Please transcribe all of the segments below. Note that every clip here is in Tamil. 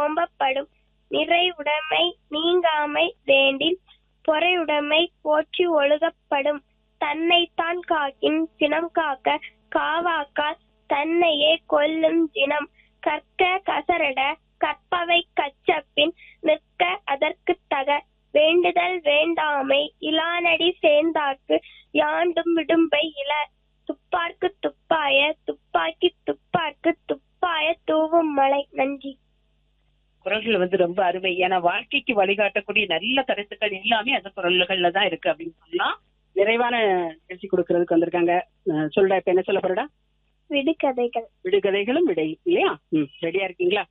ஓம்பப்படும் நிறைவுடைமை நீங்காமை வேண்டில் பொறையுடைமை போற்றி ஒழுகப்படும் தன்னைத்தான் காக்கின் சினம் காக்க காவாக்கால் தன்னையே கொல்லும் சினம் கற்க கசரட கற்பவை கச்சப்பின் நிற்க அதற்கு தக வேண்டுதல் வேண்டாமை இலானடி சேர்ந்தார்க்கு யாண்டும் விடும்பை இல துப்பார்க்கு துப்பாய துப்பாக்கி துப்பார்க்கு துப்பாய தூவும் மலை நன்றி குரல்கள் வந்து ரொம்ப அருமை ஏன்னா வாழ்க்கைக்கு வழிகாட்டக்கூடிய நல்ல கருத்துக்கள் எல்லாமே அந்த குரல்கள்ல தான் இருக்கு அப்படின்னு சொல்லலாம் நிறைவான நிகழ்ச்சி கொடுக்கறதுக்கு வந்திருக்காங்க அஹ் சொல்டா இப்ப என்ன சொல்ல போறடா விடுகதைகள் விடுகதைகளும் விடை இல்லையா ம் ரெடியா இருக்கீங்களா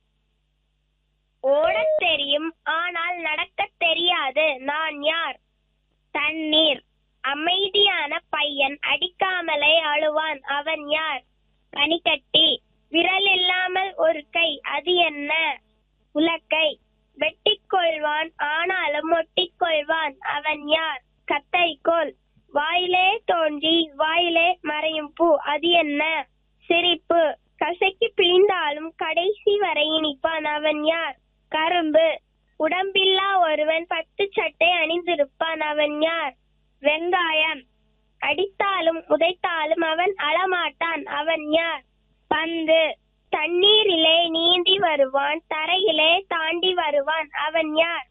ஓடத் தெரியும் ஆனால் நடக்கத் தெரியாது நான் யார் தண்ணீர் அமைதியான பையன் அடிக்காமலே அழுவான் அவன் யார் பனிக்கட்டி விரல் இல்லாமல் ஒரு கை அது என்ன உலக்கை வெட்டிக் கொள்வான் ஆனாலும் ஒட்டிக் கொள்வான் அவன் யார் கத்தரிக்கோல் வாயிலே தோன்றி வாயிலே மறையும் பூ அது என்ன சிரிப்பு கசக்கி பிழிந்தாலும் கடைசி வரை இனிப்பான் அவன் யார் கரும்பு உடம்பில்லா ஒருவன் பட்டு சட்டை அணிந்திருப்பான் அவன் யார் வெங்காயம் அடித்தாலும் உதைத்தாலும் அவன் அழமாட்டான் அவன் யார் பந்து தண்ணீரிலே நீந்தி வருவான் தரையிலே தாண்டி வருவான் அவன் யார்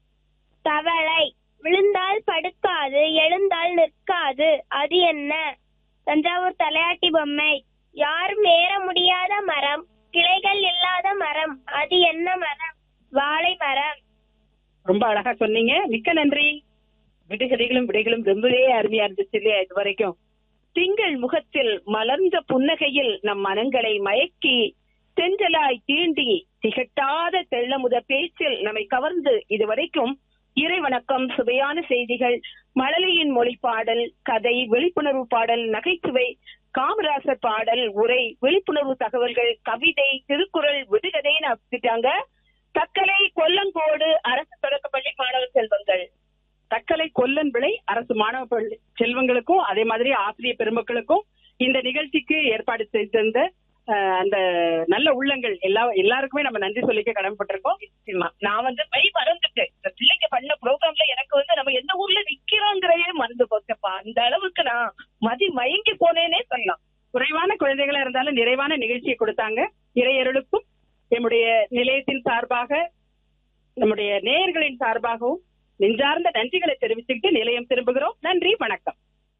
தவளை விழுந்தால் படுக்காது எழுந்தால் நிற்காது அது என்ன தஞ்சாவூர் தலையாட்டி பொம்மை யாரும் ஏற முடியாத மரம் கிளைகள் இல்லாத மரம் அது என்ன மரம் வாழை மரம் ரொம்ப அழகா சொன்னீங்க மிக்க நன்றி விடுகதைகளும் விடைகளும் ரொம்பவே அருமையா இருந்துச்சு இல்லையா இது வரைக்கும் திங்கள் முகத்தில் மலர்ந்த புன்னகையில் நம் மனங்களை மயக்கி தென்றலாய் தீண்டி திகட்டாத தெள்ளமுத பேச்சில் நம்மை கவர்ந்து இதுவரைக்கும் இறை வணக்கம் சுவையான செய்திகள் மழலையின் மொழி பாடல் கதை விழிப்புணர்வு பாடல் நகைச்சுவை காமராசர் பாடல் உரை விழிப்புணர்வு தகவல்கள் கவிதை திருக்குறள் விடுகதைன்னு அப்படிட்டாங்க தக்கலை கொல்லங்கோடு அரசு தொடக்கப்பள்ளி மாணவ செல்வங்கள் தக்கலை கொல்லன் விளை அரசு மாணவ பள்ளி செல்வங்களுக்கும் அதே மாதிரி ஆசிரியர் பெருமக்களுக்கும் இந்த நிகழ்ச்சிக்கு ஏற்பாடு செய்திருந்த அஹ், அந்த நல்ல உள்ளங்கள் எல்லா எல்லாருக்குமே நம்ம நன்றி சொல்லிக்க கடமைப்பட்டிருக்கோம் நிச்சயமா. நான் வந்து மை மறந்துட்டேன் இந்த பிள்ளைங்க பண்ண ப்ரோக்ராம்ல எனக்கு வந்து நம்ம எந்த ஊர்ல நிக்கிறோங்கிறதே மறந்து போச்சப்பா அந்த அளவுக்கு நான் மதி மயங்கி போனேனே சொல்லலாம் குறைவான குழந்தைகளா இருந்தாலும் நிறைவான நிகழ்ச்சியை கொடுத்தாங்க இறையருளுக்கும் நம்முடைய நிலையத்தின் சார்பாக நம்முடைய நேயர்களின் சார்பாகவும் நெஞ்சார்ந்த நன்றிகளை தெரிவிச்சுக்கிட்டு நிலையம் திரும்புகிறோம் நன்றி வணக்கம்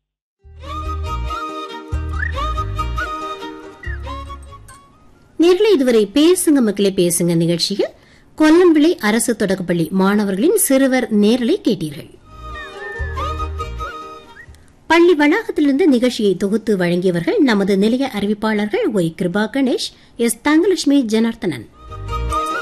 நேர்களை இதுவரை பேசுங்க மக்களே பேசுங்க நிகழ்ச்சியில் கொல்லம்பிள்ளை அரசு தொடக்கப்பள்ளி மாணவர்களின் சிறுவர் நேரலை கேட்டீர்கள் பள்ளி வளாகத்திலிருந்து நிகழ்ச்சியை தொகுத்து வழங்கியவர்கள் நமது நிலைய அறிவிப்பாளர்கள் ஒய் கிருபா கணேஷ் எஸ் தங்கலட்சுமி ஜனார்த்தனன்